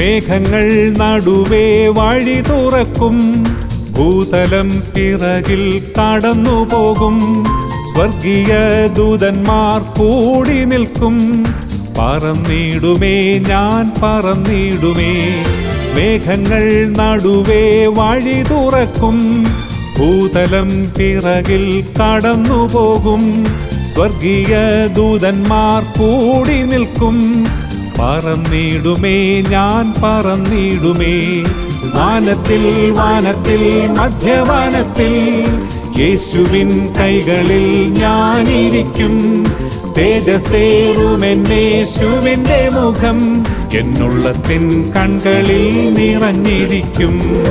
മേഘങ്ങൾ നടുവേ വഴി തുറക്കും ഭൂതലം പിറകിൽ കടന്നു പോകും സ്വർഗീയ ദൂതന്മാർ കൂടി നിൽക്കും പറന്നിടുമേ ഞാൻ പറന്നിടുമേ മേഘങ്ങൾ നടുവേ വഴി തുറക്കും ഭൂതലം പിറകിൽ കടന്നു പോകും സ്വർഗീയ ദൂതന്മാർ കൂടി നിൽക്കും പറന്നിടുമേ ഞാൻ പറന്നിടുമേ വാനത്തിൽ വാനത്തിൽ മധ്യവാനത്തിൽ യേശുവിൻ കൈകളിൽ ഞാനിരിക്കും തേജസ്സേറുമെന്നേശുവിൻ്റെ മുഖം എന്നുള്ളത്തിൻ കൺകളിൽ നിറഞ്ഞിരിക്കും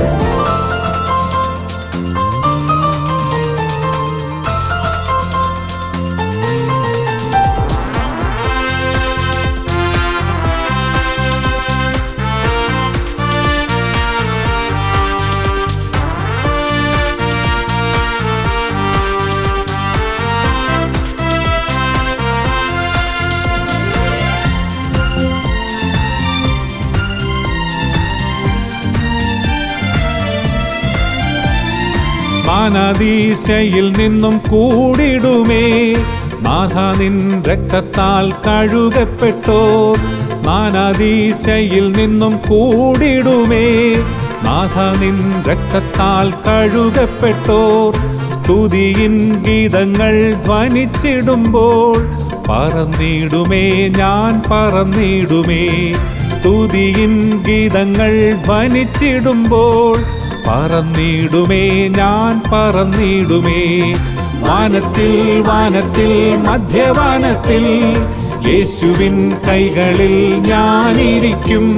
മാനദീശയിൽ നിന്നും കൂടിടുമേ നാഥ നിൻ രക്തത്താൽ കഴുകപ്പെട്ടോ മാനദീശയിൽ നിന്നും കൂടിടുമേ നാഥ നിൻ രക്തത്താൽ കഴുകപ്പെട്ടോർ സ്തുതിയിൻ ഗീതങ്ങൾ ധ്വനിച്ചിടുമ്പോൾ പറന്നിടുമേ ഞാൻ പറന്നിടുമേ സ്തുതിയിൻ ഗീതങ്ങൾ ധ്വനിച്ചിടുമ്പോൾ പറന്നിടുമേ ഞാൻ പറന്നിടുമേ വാനത്തിൽ വാനത്തിൽ മധ്യവാനത്തിൽ യേശുവിൻ കൈകളിൽ ഞാനിരിക്കും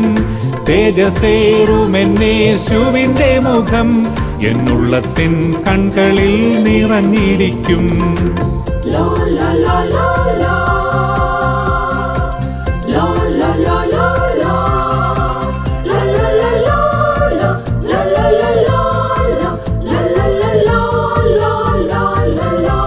തേജസ്സേറുമെന്നേശുവിൻ്റെ മുഖം എന്നുള്ളത്തിൻ കൺകളിൽ നിറഞ്ഞിരിക്കും La la la la la. La la la la la. La la la la la. La la la la la. La la la la la la la la.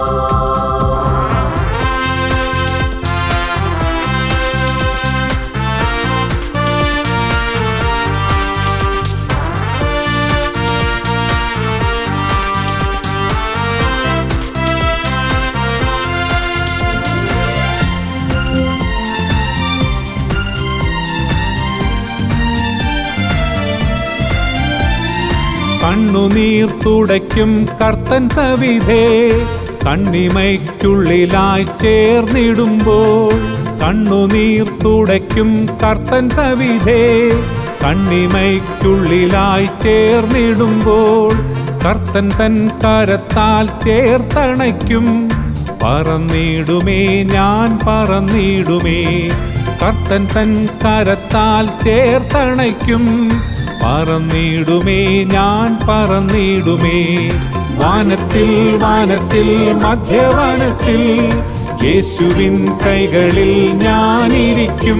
കണ്ണുനീർ തുടയ്ക്കും കർത്തൻ സവിധേ കണ്ണിമയ്ക്കുള്ളിലായി ചേർന്നിടുമ്പോൾ കണ്ണുനീർ തുടയ്ക്കും കർത്തൻ സവിധേ കണ്ണിമയ്ക്കുള്ളിലായി ചേർന്നിടുമ്പോൾ കർത്തൻ തൻ കരത്താൽ ചേർത്തണയ്ക്കും പറന്നിടുമേ ഞാൻ പറന്നിടുമേ കർത്തൻ തൻ കരത്താൽ ചേർത്തണയ്ക്കും പറന്നിടുമേ ഞാൻ പറന്നിടുമേ വാനത്തിൽ വാനത്തിൽ മധ്യവാനത്തിൽ യേശുവിൻ കൈകളിൽ ഞാനിരിക്കും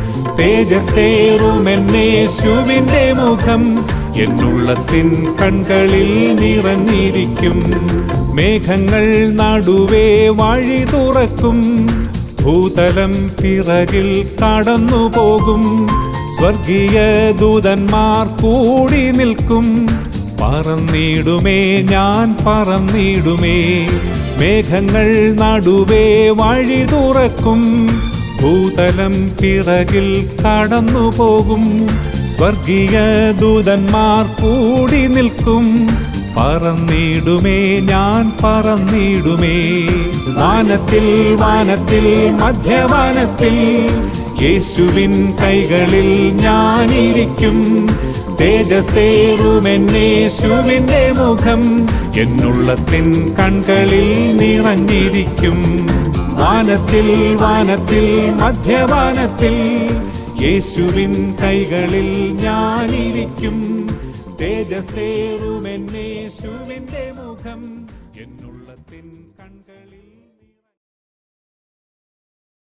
തേജസ്സേറുമെന്നേശുവിൻ്റെ മുഖം എന്നുള്ളത്തിൻ കൺകളിൽ നിറഞ്ഞിരിക്കും മേഘങ്ങൾ നടുവേ വഴി തുറക്കും ഭൂതലം പിറകിൽ കടന്നു പോകും സ്വർഗീയ ദൂതന്മാർ കൂടി നിൽക്കും പറന്നിടുമേ ഞാൻ പറന്നിടുമേ മേഘങ്ങൾ നടുവേ വഴി തുറക്കും ഭൂതലം പിറകിൽ കടന്നു പോകും സ്വർഗീയ ദൂതന്മാർ കൂടി നിൽക്കും പറന്നിടുമേ ഞാൻ പറന്നിടുമേ വാനത്തിൽ വാനത്തിൽ മധ്യവാനത്തിൽ യേശുവിൻ കൈകളിൽ ഞാനിരിക്കും തേജസ്സേറുമെന്നേശുവിൻ്റെ മുഖം എന്നുള്ളത്തിൻ കൺകളിൽ നിറഞ്ഞിരിക്കും വാനത്തിൽ വാനത്തിൽ മധ്യവാനത്തിൽ യേശുവിൻ കൈകളിൽ ഞാനിരിക്കും തേജസ്സേറുമെന്നേശുവിൻ്റെ മുഖം എന്നുള്ളത്തിൻ കൺകളിൽ